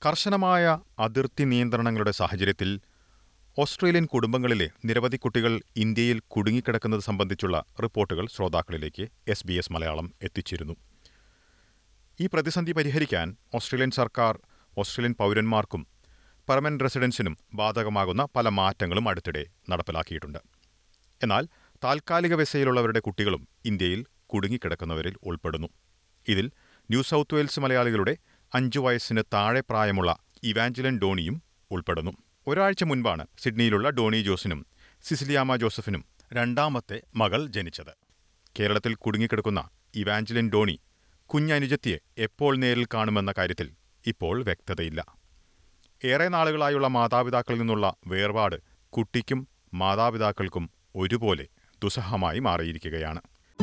കർശനമായ അതിർത്തി നിയന്ത്രണങ്ങളുടെ സാഹചര്യത്തിൽ ഓസ്ട്രേലിയൻ കുടുംബങ്ങളിലെ നിരവധി കുട്ടികൾ ഇന്ത്യയിൽ കുടുങ്ങിക്കിടക്കുന്നത് സംബന്ധിച്ചുള്ള റിപ്പോർട്ടുകൾ ശ്രോതാക്കളിലേക്ക് എസ് ബി എസ് മലയാളം എത്തിച്ചിരുന്നു ഈ പ്രതിസന്ധി പരിഹരിക്കാൻ ഓസ്ട്രേലിയൻ സർക്കാർ ഓസ്ട്രേലിയൻ പൗരന്മാർക്കും പെർമനന്റ് റെസിഡൻസിനും ബാധകമാകുന്ന പല മാറ്റങ്ങളും അടുത്തിടെ നടപ്പിലാക്കിയിട്ടുണ്ട് എന്നാൽ താൽക്കാലിക വിസയിലുള്ളവരുടെ കുട്ടികളും ഇന്ത്യയിൽ കുടുങ്ങിക്കിടക്കുന്നവരിൽ ഉൾപ്പെടുന്നു ഇതിൽ ന്യൂ സൗത്ത് വെയിൽസ് മലയാളികളുടെ അഞ്ചു വയസ്സിന് താഴെ പ്രായമുള്ള ഇവാഞ്ചലൻ ഡോണിയും ഉൾപ്പെടുന്നു ഒരാഴ്ച മുൻപാണ് സിഡ്നിയിലുള്ള ഡോണി ജോസിനും സിസിലിയാമ ജോസഫിനും രണ്ടാമത്തെ മകൾ ജനിച്ചത് കേരളത്തിൽ കുടുങ്ങിക്കിടക്കുന്ന ഇവാഞ്ചലിൻ ഡോണി കുഞ്ഞനുജത്തിയെ എപ്പോൾ നേരിൽ കാണുമെന്ന കാര്യത്തിൽ ഇപ്പോൾ വ്യക്തതയില്ല ഏറെ നാളുകളായുള്ള മാതാപിതാക്കളിൽ നിന്നുള്ള വേർപാട് കുട്ടിക്കും മാതാപിതാക്കൾക്കും ഒരുപോലെ ദുസ്സഹമായി മാറിയിരിക്കുകയാണ്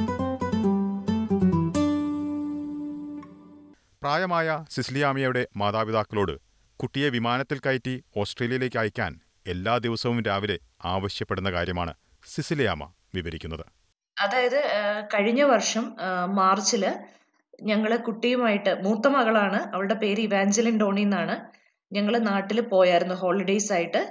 പ്രായമായ സിസ്ലിയാമിയയുടെ മാതാപിതാക്കളോട് കുട്ടിയെ വിമാനത്തിൽ കയറ്റി ഓസ്ട്രേലിയയിലേക്ക് അയക്കാൻ എല്ലാ ദിവസവും രാവിലെ ആവശ്യപ്പെടുന്ന കാര്യമാണ് സിസിലിയാമ വിവരിക്കുന്നത് അതായത് കഴിഞ്ഞ വർഷം മാർച്ചില് ഞങ്ങള് കുട്ടിയുമായിട്ട് മൂത്ത മകളാണ് അവളുടെ പേര് ഇവാഞ്ചലിൻ ഡോണി എന്നാണ് ഞങ്ങൾ നാട്ടിൽ പോയായിരുന്നു ഹോളിഡേയ്സ് ആയിട്ട്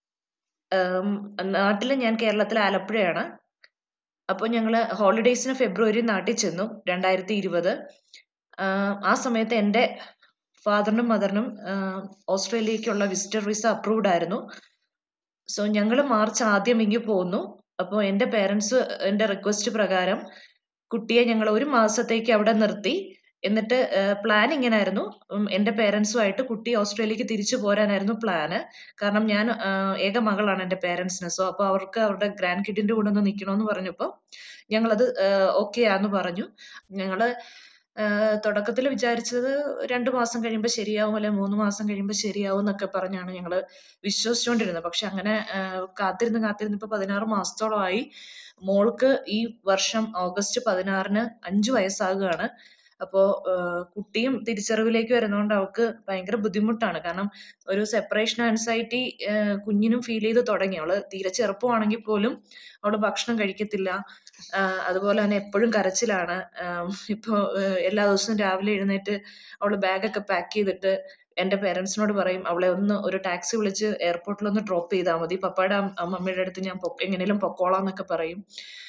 നാട്ടിൽ ഞാൻ കേരളത്തിൽ ആലപ്പുഴയാണ് അപ്പോൾ ഞങ്ങൾ ഹോളിഡേയ്സിന് ഫെബ്രുവരി നാട്ടിൽ ചെന്നു രണ്ടായിരത്തി ഇരുപത് ആ സമയത്ത് എൻ്റെ ഫാദറിനും മദറിനും ഓസ്ട്രേലിയക്കുള്ള വിസിറ്റർ വിസ അപ്രൂവ്ഡ് ആയിരുന്നു സോ ഞങ്ങൾ മാർച്ച് ആദ്യം ഇങ്ങ് പോന്നു അപ്പോൾ എൻ്റെ പേരൻസ് എൻ്റെ റിക്വസ്റ്റ് പ്രകാരം കുട്ടിയെ ഞങ്ങൾ ഒരു മാസത്തേക്ക് അവിടെ നിർത്തി എന്നിട്ട് പ്ലാൻ ഇങ്ങനായിരുന്നു എൻ്റെ പേരൻസുമായിട്ട് കുട്ടി ഓസ്ട്രേലിയക്ക് തിരിച്ചു പോരാനായിരുന്നു പ്ലാന് കാരണം ഞാൻ ഏക മകളാണ് എൻ്റെ പേരൻസിന് സോ അപ്പോൾ അവർക്ക് അവരുടെ ഗ്രാൻഡ് കിഡിൻ്റെ കൂടെ ഒന്ന് നിൽക്കണമെന്ന് പറഞ്ഞപ്പോൾ ഞങ്ങളത് ഓക്കെ ആന്ന് പറഞ്ഞു ഞങ്ങൾ തുടക്കത്തിൽ വിചാരിച്ചത് രണ്ടു മാസം കഴിയുമ്പോൾ ശരിയാവും അല്ലെ മൂന്ന് മാസം കഴിയുമ്പോൾ ശരിയാവും എന്നൊക്കെ പറഞ്ഞാണ് ഞങ്ങൾ വിശ്വസിച്ചുകൊണ്ടിരുന്നത് പക്ഷെ അങ്ങനെ കാത്തിരുന്ന് കാത്തിരുന്ന് ഇപ്പൊ പതിനാറ് മാസത്തോളമായി മോൾക്ക് ഈ വർഷം ഓഗസ്റ്റ് പതിനാറിന് അഞ്ചു വയസ്സാകുകയാണ് അപ്പോ കുട്ടിയും തിരിച്ചറിവിലേക്ക് വരുന്നതുകൊണ്ട് അവൾക്ക് ഭയങ്കര ബുദ്ധിമുട്ടാണ് കാരണം ഒരു സെപ്പറേഷൻ ആൻസൈറ്റി കുഞ്ഞിനും ഫീൽ ചെയ്ത് തുടങ്ങി അവള് തീരെ ചെറുപ്പമാണെങ്കിൽ പോലും അവള് ഭക്ഷണം കഴിക്കത്തില്ല അതുപോലെ തന്നെ എപ്പോഴും കരച്ചിലാണ് ഇപ്പൊ എല്ലാ ദിവസവും രാവിലെ എഴുന്നേറ്റ് അവള് ബാഗൊക്കെ പാക്ക് ചെയ്തിട്ട് എന്റെ പേരൻസിനോട് പറയും അവളെ ഒന്ന് ഒരു ടാക്സി വിളിച്ച് എയർപോർട്ടിൽ ഒന്ന് ഡ്രോപ്പ് ചെയ്താൽ മതി പപ്പയുടെ മമ്മിയുടെ അടുത്ത് ഞാൻ എങ്ങനെയും പൊക്കോളാം എന്നൊക്കെ പറയും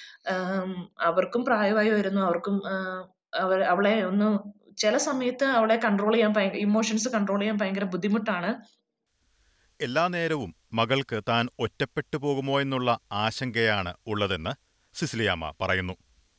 അവർക്കും പ്രായമായി വരുന്നു അവർക്കും അവർ അവളെ ഒന്ന് ചില സമയത്ത് അവളെ കൺട്രോൾ ചെയ്യാൻ ഇമോഷൻസ് കൺട്രോൾ ചെയ്യാൻ ഭയങ്കര ബുദ്ധിമുട്ടാണ് എല്ലാ നേരവും മകൾക്ക് താൻ ഒറ്റപ്പെട്ടു പോകുമോ എന്നുള്ള ആശങ്കയാണ് ഉള്ളതെന്ന് സിസിലിയാമ്മ പറയുന്നു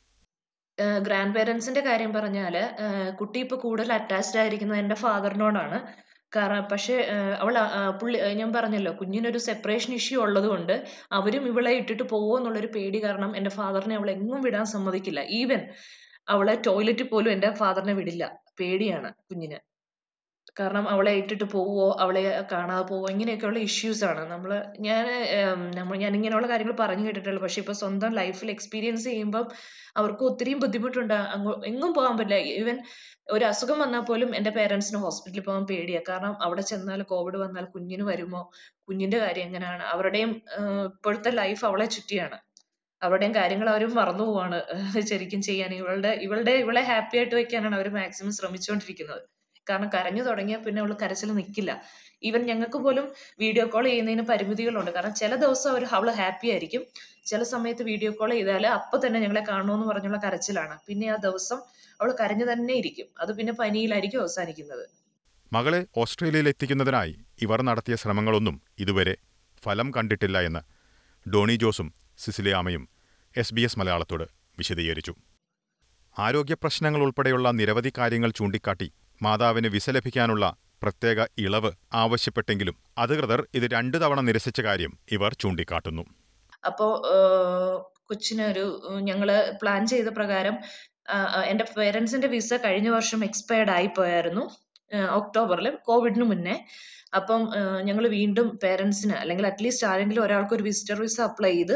ഗ്രാൻഡ് പേരൻസിന്റെ കാര്യം പറഞ്ഞാല് കുട്ടി ഇപ്പൊ കൂടുതൽ അറ്റാച്ച്ഡ് ആയിരിക്കുന്നത് എന്റെ ഫാദറിനോടാണ് കാരണം പക്ഷെ അവൾ പുള്ളി ഞാൻ പറഞ്ഞല്ലോ കുഞ്ഞിനൊരു സെപ്പറേഷൻ ഇഷ്യൂ ഉള്ളത് കൊണ്ട് അവരും ഇവളെ ഇട്ടിട്ട് പോവോ എന്നുള്ളൊരു പേടി കാരണം എന്റെ ഫാദറിനെ അവളെ എങ്ങും വിടാൻ സമ്മതിക്കില്ല ഈവൻ അവളെ ടോയ്ലറ്റിൽ പോലും എന്റെ ഫാദറിനെ വിടില്ല പേടിയാണ് കുഞ്ഞിന് കാരണം അവളെ ഇട്ടിട്ട് പോവോ അവളെ കാണാതെ പോവോ ഇങ്ങനെയൊക്കെയുള്ള ഇഷ്യൂസ് ആണ് നമ്മള് ഞാൻ നമ്മൾ ഞാൻ ഇങ്ങനെയുള്ള കാര്യങ്ങൾ പറഞ്ഞു കേട്ടിട്ടുള്ളൂ പക്ഷെ ഇപ്പൊ സ്വന്തം ലൈഫിൽ എക്സ്പീരിയൻസ് ചെയ്യുമ്പോൾ അവർക്ക് ഒത്തിരിയും ബുദ്ധിമുട്ടുണ്ട് അങ്ങ് എങ്ങും പോകാൻ പറ്റില്ല ഈവൻ ഒരു അസുഖം വന്നാൽ പോലും എന്റെ പേരൻസിന് ഹോസ്പിറ്റലിൽ പോകാൻ പേടിയാണ് കാരണം അവിടെ ചെന്നാൽ കോവിഡ് വന്നാൽ കുഞ്ഞിന് വരുമോ കുഞ്ഞിന്റെ കാര്യം എങ്ങനെയാണ് അവരുടെയും ഇപ്പോഴത്തെ ലൈഫ് അവളെ ചുറ്റിയാണ് അവരുടെയും കാര്യങ്ങൾ അവരും മറന്നു പോവാണ് ശരിക്കും ചെയ്യാൻ ഇവളുടെ ഇവളുടെ ഇവളെ ഹാപ്പി ആയിട്ട് വെക്കാനാണ് അവർ മാക്സിമം ശ്രമിച്ചുകൊണ്ടിരിക്കുന്നത് കാരണം കരഞ്ഞു തുടങ്ങിയാൽ പിന്നെ അവള് കരച്ചിൽ നിൽക്കില്ല ഈവൻ ഞങ്ങൾക്ക് പോലും വീഡിയോ കോൾ ചെയ്യുന്നതിന് പരിമിതികളുണ്ട് കാരണം ചില ദിവസം അവർ അവള് ഹാപ്പി ആയിരിക്കും ചില സമയത്ത് വീഡിയോ കോൾ ചെയ്താൽ അപ്പൊ തന്നെ ഞങ്ങളെ കാണണമെന്ന് പറഞ്ഞുള്ള കരച്ചിലാണ് പിന്നെ ആ ദിവസം അവൾ കരഞ്ഞു തന്നെ ഇരിക്കും അത് പിന്നെ പനിയിലായിരിക്കും അവസാനിക്കുന്നത് മകളെ ഓസ്ട്രേലിയയിൽ എത്തിക്കുന്നതിനായി ഇവർ നടത്തിയ ശ്രമങ്ങളൊന്നും ഇതുവരെ ഫലം കണ്ടിട്ടില്ല എന്ന് ഡോണി ജോസും സിസിലിയാമയും എസ് ബി എസ് മലയാളത്തോട് വിശദീകരിച്ചു ആരോഗ്യ പ്രശ്നങ്ങൾ ഉൾപ്പെടെയുള്ള നിരവധി കാര്യങ്ങൾ ചൂണ്ടിക്കാട്ടി മാതാവിന് വിസ ലഭിക്കാനുള്ള പ്രത്യേക ഇളവ് ആവശ്യപ്പെട്ടെങ്കിലും അധികൃതർ ഇത് രണ്ടു തവണ നിരസിച്ച കാര്യം ഇവർ ചൂണ്ടിക്കാട്ടുന്നു അപ്പോ കൊച്ചിന് ഒരു ഞങ്ങള് പ്ലാൻ ചെയ്ത പ്രകാരം എന്റെ പേരൻസിന്റെ വിസ കഴിഞ്ഞ വർഷം എക്സ്പയർഡ് ആയി പോയായിരുന്നു ഒക്ടോബറിൽ കോവിഡിന് മുന്നേ അപ്പം ഞങ്ങൾ വീണ്ടും പേരൻസിന് അല്ലെങ്കിൽ അറ്റ്ലീസ്റ്റ് ആരെങ്കിലും ഒരാൾക്ക് ഒരു വിസിറ്റർ വിസ അപ്ലൈ ചെയ്ത്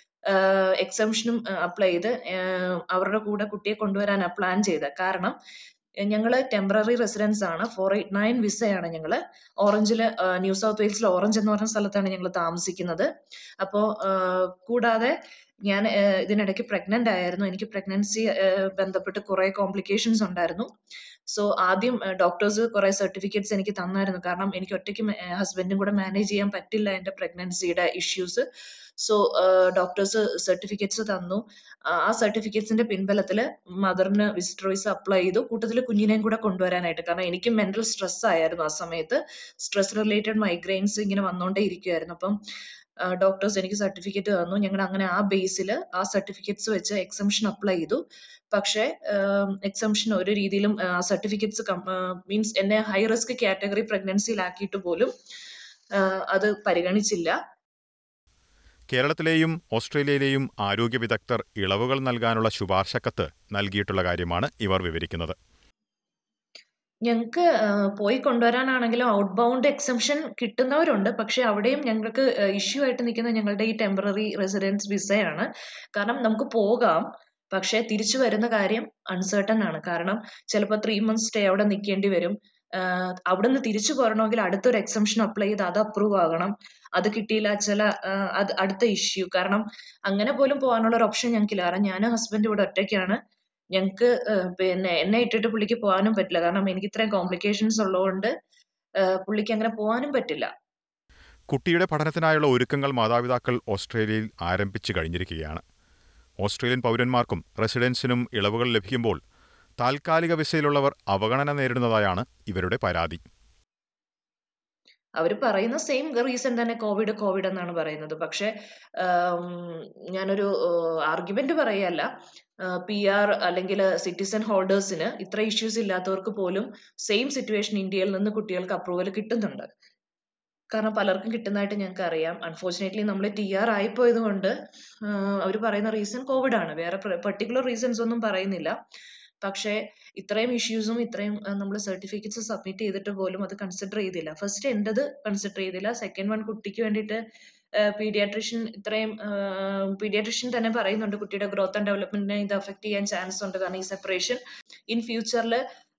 എക്സംഷനും അപ്ലൈ ചെയ്ത് അവരുടെ കൂടെ കുട്ടിയെ കൊണ്ടുവരാനാണ് പ്ലാൻ ചെയ്തത് കാരണം ഞങ്ങൾ ടെമ്പററി റെസിഡൻസ് ആണ് ഫോർ എയ്റ്റ് നയൻ വിസയാണ് ഞങ്ങൾ ഓറഞ്ചിൽ ന്യൂ സൗത്ത് വെയിൽസിൽ ഓറഞ്ച് എന്ന് പറഞ്ഞ സ്ഥലത്താണ് ഞങ്ങൾ താമസിക്കുന്നത് അപ്പോൾ കൂടാതെ ഞാൻ ഇതിനിടയ്ക്ക് പ്രഗ്നന്റ് ആയിരുന്നു എനിക്ക് പ്രഗ്നൻസി ബന്ധപ്പെട്ട് കുറെ കോംപ്ലിക്കേഷൻസ് ഉണ്ടായിരുന്നു സോ ആദ്യം ഡോക്ടേഴ്സ് കുറെ സർട്ടിഫിക്കറ്റ്സ് എനിക്ക് തന്നായിരുന്നു കാരണം എനിക്ക് ഒറ്റയ്ക്ക് ഹസ്ബൻഡും കൂടെ മാനേജ് ചെയ്യാൻ പറ്റില്ല എന്റെ പ്രഗ്നൻസിയുടെ ഇഷ്യൂസ് സോ ഡോക്ടേഴ്സ് സർട്ടിഫിക്കറ്റ്സ് തന്നു ആ സർട്ടിഫിക്കറ്റ്സിന്റെ പിൻബലത്തിൽ മദറിന് വിസിറ്റർ വിസ അപ്ലൈ ചെയ്തു കൂട്ടത്തിൽ കുഞ്ഞിനെയും കൂടെ കൊണ്ടുവരാനായിട്ട് കാരണം എനിക്ക് മെന്റൽ സ്ട്രെസ് ആയിരുന്നു ആ സമയത്ത് സ്ട്രെസ് റിലേറ്റഡ് മൈഗ്രെയിൻസ് ഇങ്ങനെ വന്നുകൊണ്ടേ ഇരിക്കുമായിരുന്നു അപ്പം ഡോക്ടേഴ്സ് എനിക്ക് സർട്ടിഫിക്കറ്റ് തന്നു ഞങ്ങൾ അങ്ങനെ ആ ബേസിൽ ആ സർട്ടിഫിക്കറ്റ്സ് വെച്ച് എക്സംഷൻ അപ്ലൈ ചെയ്തു പക്ഷേ എക്സംഷൻ ഒരു രീതിയിലും ആ സർട്ടിഫിക്കറ്റ്സ് മീൻസ് എന്നെ ഹൈ റിസ്ക് കാറ്റഗറി പ്രഗ്നൻസിയിലാക്കിയിട്ട് പോലും അത് പരിഗണിച്ചില്ല കേരളത്തിലെയും ഓസ്ട്രേലിയയിലെയും ആരോഗ്യ വിദഗ്ധർ ഇളവുകൾ നൽകാനുള്ള ശുപാർശക്കത്ത് നൽകിയിട്ടുള്ള കാര്യമാണ് ഇവർ വിവരിക്കുന്നത് ഞങ്ങൾക്ക് പോയി കൊണ്ടുവരാനാണെങ്കിലും ഔട്ട് ബൗണ്ട് എക്സംഷൻ കിട്ടുന്നവരുണ്ട് പക്ഷെ അവിടെയും ഞങ്ങൾക്ക് ഇഷ്യൂ ആയിട്ട് നിൽക്കുന്ന ഞങ്ങളുടെ ഈ ടെമ്പററി റെസിഡൻസ് വിസയാണ് കാരണം നമുക്ക് പോകാം പക്ഷെ തിരിച്ചു വരുന്ന കാര്യം അൺസർട്ടൺ ആണ് കാരണം ചിലപ്പോൾ ത്രീ മന്ത്സ് സ്റ്റേ അവിടെ നിൽക്കേണ്ടി വരും അവിടെ നിന്ന് തിരിച്ചു പോരണമെങ്കിൽ അടുത്തൊരു എക്സംഷൻ അപ്ലൈ ചെയ്ത് അത് അപ്രൂവ് ആകണം അത് കിട്ടിയില്ല ചില അത് അടുത്ത ഇഷ്യൂ കാരണം അങ്ങനെ പോലും പോകാനുള്ള ഒരു ഓപ്ഷൻ ഞങ്ങൾക്കില്ല കാരണം ഞാനും ഹസ്ബൻഡ് ഇവിടെ ഒറ്റയ്ക്കാണ് ഞങ്ങൾക്ക് പിന്നെ എന്നെ ഇട്ടിട്ട് പുള്ളിക്ക് പോകാനും പറ്റില്ല കാരണം എനിക്ക് ഇത്രയും കോംപ്ലിക്കേഷൻസ് ഉള്ളതുകൊണ്ട് പുള്ളിക്ക് അങ്ങനെ പോകാനും പറ്റില്ല കുട്ടിയുടെ പഠനത്തിനായുള്ള ഒരുക്കങ്ങൾ മാതാപിതാക്കൾ ഓസ്ട്രേലിയയിൽ ആരംഭിച്ചു കഴിഞ്ഞിരിക്കുകയാണ് ഓസ്ട്രേലിയൻ പൗരന്മാർക്കും റെസിഡൻസിനും ഇളവുകൾ ലഭിക്കുമ്പോൾ താൽക്കാലിക വിസയിലുള്ളവർ അവഗണന നേരിടുന്നതായാണ് ഇവരുടെ പരാതി അവർ പറയുന്ന സെയിം റീസൺ തന്നെ കോവിഡ് കോവിഡ് എന്നാണ് പറയുന്നത് പക്ഷെ ഞാനൊരു ആർഗ്യുമെന്റ് പറയല്ല പി ആർ അല്ലെങ്കിൽ സിറ്റിസൺ ഹോൾഡേഴ്സിന് ഇത്ര ഇഷ്യൂസ് ഇല്ലാത്തവർക്ക് പോലും സെയിം സിറ്റുവേഷൻ ഇന്ത്യയിൽ നിന്ന് കുട്ടികൾക്ക് അപ്രൂവൽ കിട്ടുന്നുണ്ട് കാരണം പലർക്കും കിട്ടുന്നതായിട്ട് ഞങ്ങൾക്ക് അറിയാം അൺഫോർച്ചുനേറ്റ്ലി നമ്മൾ ടി ആർ ആയിപ്പോയത് കൊണ്ട് അവർ പറയുന്ന റീസൺ കോവിഡ് ആണ് വേറെ പെർട്ടിക്കുലർ റീസൺസ് ഒന്നും പറയുന്നില്ല പക്ഷേ ഇത്രയും ഇഷ്യൂസും ഇത്രയും നമ്മൾ സർട്ടിഫിക്കറ്റ്സ് സബ്മിറ്റ് ചെയ്തിട്ട് പോലും അത് കൺസിഡർ ചെയ്തില്ല ഫസ്റ്റ് എൻ്റെത് കൺസിഡർ ചെയ്തില്ല സെക്കൻഡ് വൺ കുട്ടിക്ക് വേണ്ടിയിട്ട് പീഡിയാട്രിഷ്യൻ ഇത്രയും പീഡിയാട്രിഷ്യൻ തന്നെ പറയുന്നുണ്ട് കുട്ടിയുടെ ഗ്രോത്ത് ആൻഡ് ഡെവലപ്മെന്റിനെ ഇത് അഫക്ട് ചെയ്യാൻ ചാൻസ് ഉണ്ട് കാരണം ഈ സെപ്പറേഷൻ ഇൻ ഫ്യൂച്ചറിൽ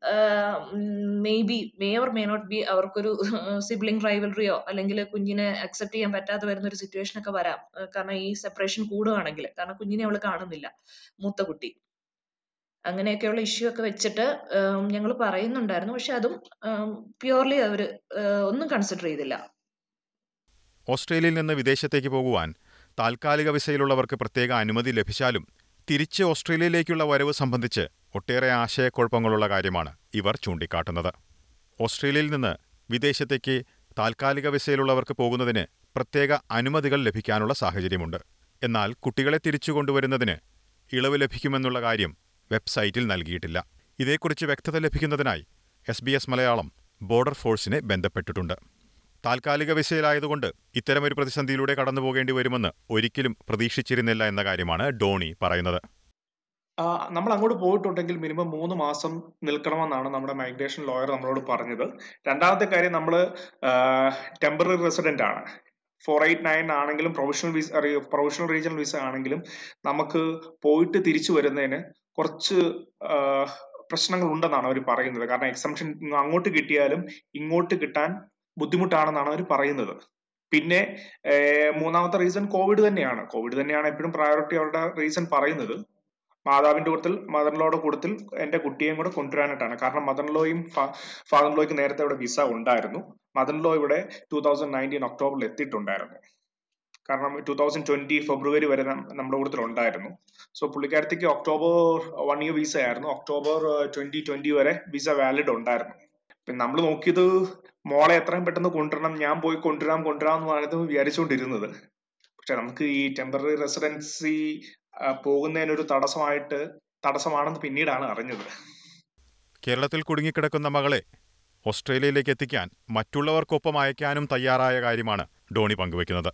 may be may or may not be അവർക്കൊരു സിബ്ലിംഗ് റൈവലറിയോ അല്ലെങ്കിൽ കുഞ്ഞിനെ അക്സെപ്റ്റ് ചെയ്യാൻ പറ്റാതെ വരുന്ന ഒരു സിറ്റുവേഷൻ ഒക്കെ വരാം കാരണം ഈ സെപ്പറേഷൻ കൂടുകയാണെങ്കിൽ കാരണം കുഞ്ഞിനെ അവൾ കാണുന്നില്ല മൂത്ത കുട്ടി അങ്ങനെയൊക്കെയുള്ള ഇഷ്യൂ ഒക്കെ വെച്ചിട്ട് ഞങ്ങൾ പറയുന്നുണ്ടായിരുന്നു പക്ഷെ അതും പ്യുവർലി അവർ ഒന്നും കൺസിഡർ ചെയ്തില്ല ഓസ്ട്രേലിയയിൽ നിന്ന് വിദേശത്തേക്ക് പോകുവാൻ താൽക്കാലിക വിസയിലുള്ളവർക്ക് പ്രത്യേക അനുമതി ലഭിച്ചാലും തിരിച്ച് ഓസ്ട്രേലിയയിലേക്കുള്ള വരവ് സംബന്ധിച്ച് ഒട്ടേറെ ആശയക്കുഴപ്പങ്ങളുള്ള കാര്യമാണ് ഇവർ ചൂണ്ടിക്കാട്ടുന്നത് ഓസ്ട്രേലിയയിൽ നിന്ന് വിദേശത്തേക്ക് താൽക്കാലിക വിസയിലുള്ളവർക്ക് പോകുന്നതിന് പ്രത്യേക അനുമതികൾ ലഭിക്കാനുള്ള സാഹചര്യമുണ്ട് എന്നാൽ കുട്ടികളെ തിരിച്ചു കൊണ്ടുവരുന്നതിന് ഇളവ് ലഭിക്കുമെന്നുള്ള കാര്യം വെബ്സൈറ്റിൽ നൽകിയിട്ടില്ല ഇതേക്കുറിച്ച് വ്യക്തത ലഭിക്കുന്നതിനായി S B S Malayalam border ഫോഴ്സിനെ ബന്ധപ്പെട്ടിട്ടുണ്ട് താൽക്കാലിക വിസയിലായതുകൊണ്ട് ഇത്തരമൊരു പ്രതിസന്ധിയിലൂടെ കടന്നു പോകേണ്ടി വരുമെന്ന് ഒരിക്കലും പ്രതീക്ഷിച്ചിരുന്നില്ല എന്ന കാര്യമാണ് ഡോണി പറയുന്നത് നമ്മൾ അങ്ങോട്ട് പോയിട്ടുണ്ടെങ്കിൽ മിനിമം മൂന്ന് മാസം നിൽക്കണമെന്നാണ് നമ്മുടെ മൈഗ്രേഷൻ ലോയർ നമ്മളോട് പറഞ്ഞത് രണ്ടാമത്തെ കാര്യം നമ്മൾ ടെമ്പററി റെസിഡന്റ് ആണ് ഫോർ എയ്റ്റ് നയൻ ആണെങ്കിലും professional visa professional regional visa ആണെങ്കിലും നമുക്ക് പോയിട്ട് തിരിച്ചു വരുന്നതിന് കുറച്ച് പ്രശ്നങ്ങൾ ഉണ്ടെന്നാണ് അവർ പറയുന്നത് കാരണം എക്സംഷൻ അങ്ങോട്ട് കിട്ടിയാലും ഇങ്ങോട്ട് കിട്ടാൻ ബുദ്ധിമുട്ടാണെന്നാണ് അവർ പറയുന്നത് പിന്നെ മൂന്നാമത്തെ റീസൺ കോവിഡ് തന്നെയാണ് കോവിഡ് തന്നെയാണ് എപ്പോഴും പ്രയോറിറ്റി അവരുടെ റീസൺ പറയുന്നത് മാതാവിന്റെ കൂട്ടത്തിൽ മദർലോയുടെ കൂട്ടത്തിൽ എന്റെ കുട്ടിയെയും കൂടെ കൊണ്ടുവരാനായിട്ടാണ് കാരണം മദർലോയും ഫാദർലോയ്ക്ക് നേരത്തെ ഇവിടെ വിസ ഉണ്ടായിരുന്നു മദർലോ ഇവിടെ ടൂ തൗസൻഡ് നയൻറ്റീൻ ഒക്ടോബറിൽ എത്തിയിട്ടുണ്ടായിരുന്നു കാരണം ടൂ തൗസൻഡ് ട്വന്റി ഫെബ്രുവരി വരെ നമ്മുടെ കൂട്ടത്തിൽ ഉണ്ടായിരുന്നു സോ പുള്ളിക്കാരത്തേക്ക് ഒക്ടോബർ വൺ ഇയർ വിസ ആയിരുന്നു ഒക്ടോബർ ട്വന്റി ട്വന്റി വരെ വിസ വാലിഡ് ഉണ്ടായിരുന്നു പിന്നെ നമ്മൾ നോക്കിയത് മോളെ എത്രയും പെട്ടെന്ന് കൊണ്ടുവരണം ഞാൻ പോയി കൊണ്ടുവരാം കൊണ്ടുവരാം എന്നാണ് വിചാരിച്ചുകൊണ്ടിരുന്നത് പക്ഷെ നമുക്ക് ഈ ടെമ്പററി റെസിഡൻസി പോകുന്നതിനൊരു തടസ്സമായിട്ട് തടസ്സമാണെന്ന് പിന്നീടാണ് അറിഞ്ഞത് കേരളത്തിൽ കുടുങ്ങിക്കിടക്കുന്ന മകളെ ഓസ്ട്രേലിയയിലേക്ക് എത്തിക്കാൻ മറ്റുള്ളവർക്കൊപ്പം അയക്കാനും തയ്യാറായ കാര്യമാണ് ഡോണി പങ്കുവയ്ക്കുന്നത്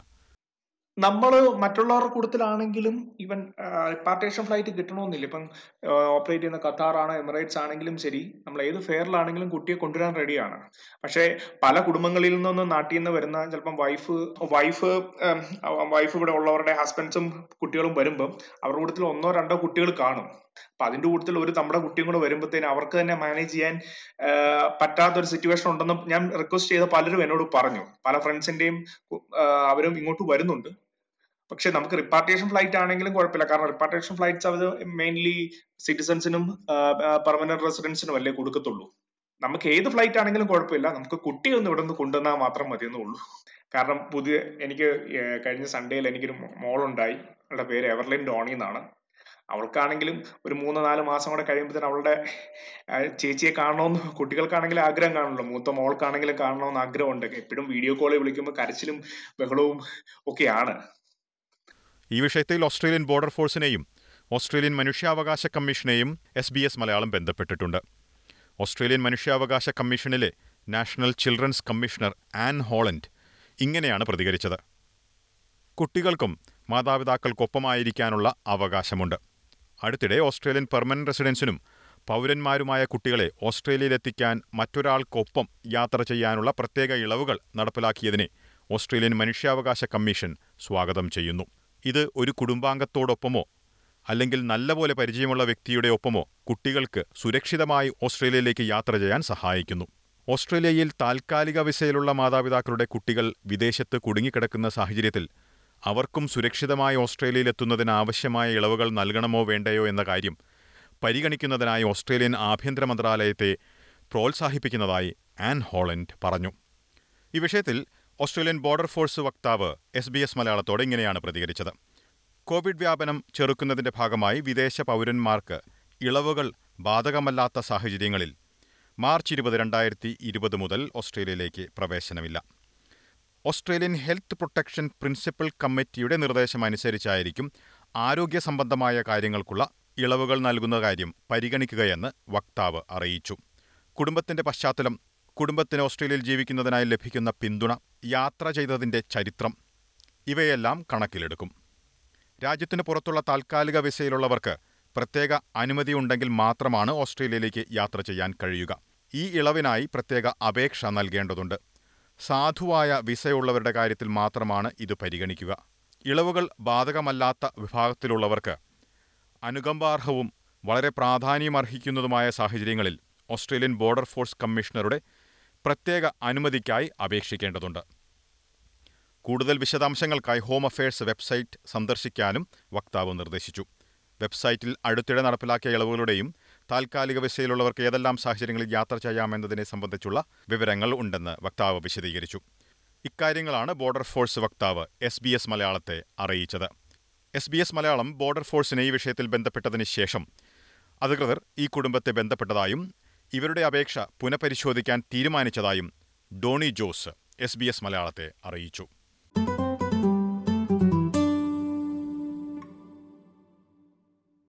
നമ്മൾ മറ്റുള്ളവരുടെ കൂട്ടത്തിലാണെങ്കിലും ഈവൻ റിപ്പാർട്ടേഷൻ ഫ്ലൈറ്റ് കിട്ടണമെന്നില്ല ഇപ്പം ഓപ്പറേറ്റ് ചെയ്യുന്ന ഖത്താർ ആണ് എമിറേറ്റ്സ് ആണെങ്കിലും ശരി നമ്മൾ ഏത് ഫെയറിലാണെങ്കിലും കുട്ടിയെ കൊണ്ടുവരാൻ റെഡിയാണ് പക്ഷേ പല കുടുംബങ്ങളിൽ നിന്നും നാട്ടിൽ നിന്ന് വരുന്ന ചിലപ്പം വൈഫ് വൈഫ് വൈഫ് ഇവിടെ ഉള്ളവരുടെ ഹസ്ബൻഡ്സും കുട്ടികളും വരുമ്പം അവരുടെ കൂട്ടത്തിൽ ഒന്നോ രണ്ടോ കുട്ടികൾ കാണും അപ്പൊ അതിന്റെ കൂട്ടത്തിൽ ഒരു നമ്മുടെ കുട്ടിയും കൂടെ വരുമ്പോഴത്തേന് അവർക്ക് തന്നെ മാനേജ് ചെയ്യാൻ പറ്റാത്ത ഒരു സിറ്റുവേഷൻ ഉണ്ടെന്ന് ഞാൻ റിക്വസ്റ്റ് ചെയ്ത പലരും എന്നോട് പറഞ്ഞു പല ഫ്രണ്ട്സിന്റെയും അവരും ഇങ്ങോട്ട് വരുന്നുണ്ട് പക്ഷെ നമുക്ക് റിപ്പാർട്ടേഷൻ ഫ്ലൈറ്റ് ആണെങ്കിലും കുഴപ്പമില്ല കാരണം റിപ്പാർട്ടേഷൻ ഫ്ലൈറ്റ്സ് അവർ മെയിൻലി സിറ്റിസൺസിനും പെർമനന്റ് റെസിഡൻസിനും അല്ലേ കൊടുക്കത്തുള്ളൂ നമുക്ക് ഏത് ഫ്ലൈറ്റ് ആണെങ്കിലും കുഴപ്പമില്ല നമുക്ക് കുട്ടിയൊന്നും ഇവിടെ നിന്ന് കൊണ്ടുവന്നാൽ മാത്രം മതിയെന്നുള്ളൂ കാരണം പുതിയ എനിക്ക് ഏർ കഴിഞ്ഞ സൺഡേയിൽ എനിക്കൊരു മോളുണ്ടായി അവളുടെ പേര് എവർലിൻ ഡോണി എന്നാണ് അവൾക്കാണെങ്കിലും ഒരു മൂന്ന് നാല് മാസം കൂടെ കഴിയുമ്പോഴത്തേന് അവളുടെ ആ, ചേച്ചിയെ കാണണമെന്ന് കുട്ടികൾക്കാണെങ്കിൽ ആഗ്രഹം കാണുമല്ലോ മൂത്ത മോൾക്കാണെങ്കിലും കാണണമെന്ന് ആഗ്രഹമുണ്ട് എപ്പോഴും വീഡിയോ കോളിൽ വിളിക്കുമ്പോൾ കരച്ചിലും ബഹളവും ഒക്കെയാണ് ഈ വിഷയത്തിൽ ഓസ്ട്രേലിയൻ ബോർഡർ ഫോഴ്സിനെയും ഓസ്ട്രേലിയൻ മനുഷ്യാവകാശ കമ്മീഷനെയും എസ് ബി എസ് മലയാളം ബന്ധപ്പെട്ടിട്ടുണ്ട് ഓസ്ട്രേലിയൻ മനുഷ്യാവകാശ കമ്മീഷനിലെ national children's commissioner Anne Hollonds ഇങ്ങനെയാണ് പ്രതികരിച്ചത് കുട്ടികൾക്കും മാതാപിതാക്കൾക്കൊപ്പമായിരിക്കാനുള്ള അവകാശമുണ്ട് അടുത്തിടെ ഓസ്ട്രേലിയൻ പെർമനന്റ് റെസിഡൻസിനും പൗരന്മാരുമായ കുട്ടികളെ ഓസ്ട്രേലിയയിലെത്തിക്കാൻ മറ്റൊരാൾക്കൊപ്പം യാത്ര ചെയ്യാനുള്ള പ്രത്യേക ഇളവുകൾ നടപ്പിലാക്കിയതിനെ ഓസ്ട്രേലിയൻ മനുഷ്യാവകാശ കമ്മീഷൻ സ്വാഗതം ചെയ്യുന്നു ഇത് ഒരു കുടുംബാംഗത്തോടൊപ്പമോ അല്ലെങ്കിൽ നല്ലപോലെ പരിചയമുള്ള വ്യക്തിയുടെ ഒപ്പമോ കുട്ടികൾക്ക് സുരക്ഷിതമായി ഓസ്ട്രേലിയയിലേക്ക് യാത്ര ചെയ്യാൻ സഹായിക്കുന്നു ഓസ്ട്രേലിയയിൽ താൽക്കാലിക വിസയിലുള്ള മാതാപിതാക്കളുടെ കുട്ടികൾ വിദേശത്ത് കുടുങ്ങിക്കിടക്കുന്ന സാഹചര്യത്തിൽ അവർക്കും സുരക്ഷിതമായി ഓസ്ട്രേലിയയിലെത്തുന്നതിന് ആവശ്യമായ ഇളവുകൾ നൽകണമോ വേണ്ടയോ എന്ന കാര്യം പരിഗണിക്കുന്നതിനായി ഓസ്ട്രേലിയൻ ആഭ്യന്തര മന്ത്രാലയത്തെ പ്രോത്സാഹിപ്പിക്കുന്നതായി ആൻ ഹോളണ്ട് പറഞ്ഞു ഈ വിഷയത്തിൽ ഓസ്ട്രേലിയൻ ബോർഡർ ഫോഴ്സ് വക്താവ് എസ് ബി എസ് മലയാളത്തോട് ഇങ്ങനെയാണ് പ്രതികരിച്ചത് കോവിഡ് വ്യാപനം ചെറുക്കുന്നതിന്റെ ഭാഗമായി വിദേശ പൗരന്മാർക്ക് ഇളവുകൾ ബാധകമല്ലാത്ത സാഹചര്യങ്ങളിൽ മാർച്ച് ഇരുപത് രണ്ടായിരത്തി ഇരുപത് മുതൽ ഓസ്ട്രേലിയയിലേക്ക് പ്രവേശനമില്ല ഓസ്ട്രേലിയൻ ഹെൽത്ത് പ്രൊട്ടക്ഷൻ പ്രിൻസിപ്പൽ കമ്മിറ്റിയുടെ നിർദ്ദേശമനുസരിച്ചായിരിക്കും ആരോഗ്യ സംബന്ധമായ കാര്യങ്ങൾക്കുള്ള ഇളവുകൾ നൽകുന്ന കാര്യം പരിഗണിക്കുകയെന്ന് വക്താവ് അറിയിച്ചു കുടുംബത്തിന്റെ പശ്ചാത്തലം കുടുംബത്തിന് ഓസ്ട്രേലിയയിൽ ജീവിക്കുന്നതിനായി ലഭിക്കുന്ന പിന്തുണ യാത്ര ചെയ്തതിന്റെ ചരിത്രം ഇവയെല്ലാം കണക്കിലെടുക്കും രാജ്യത്തിന് പുറത്തുള്ള താൽക്കാലിക വിസയിലുള്ളവർക്ക് പ്രത്യേക അനുമതിയുണ്ടെങ്കിൽ മാത്രമാണ് ഓസ്ട്രേലിയയിലേക്ക് യാത്ര ചെയ്യാൻ കഴിയുക ഈ ഇളവിനായി പ്രത്യേക അപേക്ഷ നൽകേണ്ടതുണ്ട് സാധുവായ വിസയുള്ളവരുടെ കാര്യത്തിൽ മാത്രമാണ് ഇത് പരിഗണിക്കുക ഇളവുകൾ ബാധകമല്ലാത്ത വിഭാഗത്തിലുള്ളവർക്ക് അനുകമ്പാർഹവും വളരെ പ്രാധാന്യമർഹിക്കുന്നതുമായ സാഹചര്യങ്ങളിൽ ഓസ്ട്രേലിയൻ ബോർഡർ ഫോഴ്സ് കമ്മീഷണറുടെ പ്രത്യേക അനുമതിക്കായി അപേക്ഷിക്കേണ്ടതുണ്ട് കൂടുതൽ വിശദാംശങ്ങൾക്കായി ഹോം അഫയേഴ്സ് വെബ്സൈറ്റ് സന്ദർശിക്കാനും വക്താവ് നിർദ്ദേശിച്ചു വെബ്സൈറ്റിൽ അടുത്തിടെ നടപ്പിലാക്കിയ ഇളവുകളുടെയും താൽക്കാലിക വിസയിലുള്ളവർക്ക് ഏതെല്ലാം സാഹചര്യങ്ങളിൽ യാത്ര ചെയ്യാമെന്നതിനെ സംബന്ധിച്ചുള്ള വിവരങ്ങൾ ഉണ്ടെന്ന് വക്താവ് വിശദീകരിച്ചു ഇക്കാര്യങ്ങളാണ് ബോർഡർ ഫോഴ്സ് വക്താവ് എസ് ബി എസ് മലയാളത്തെ അറിയിച്ചത് S B S Malayalam border ഫോഴ്സിനെ ഈ വിഷയത്തിൽ ബന്ധപ്പെട്ടതിന് ശേഷം അധികൃതർ ഈ കുടുംബത്തെ ബന്ധപ്പെട്ടതായും ഇവരുടെ അപേക്ഷ പുനഃപരിശോധിക്കാൻ തീരുമാനിച്ചതായും Donnie Jose S B S മലയാളത്തെ അറിയിച്ചു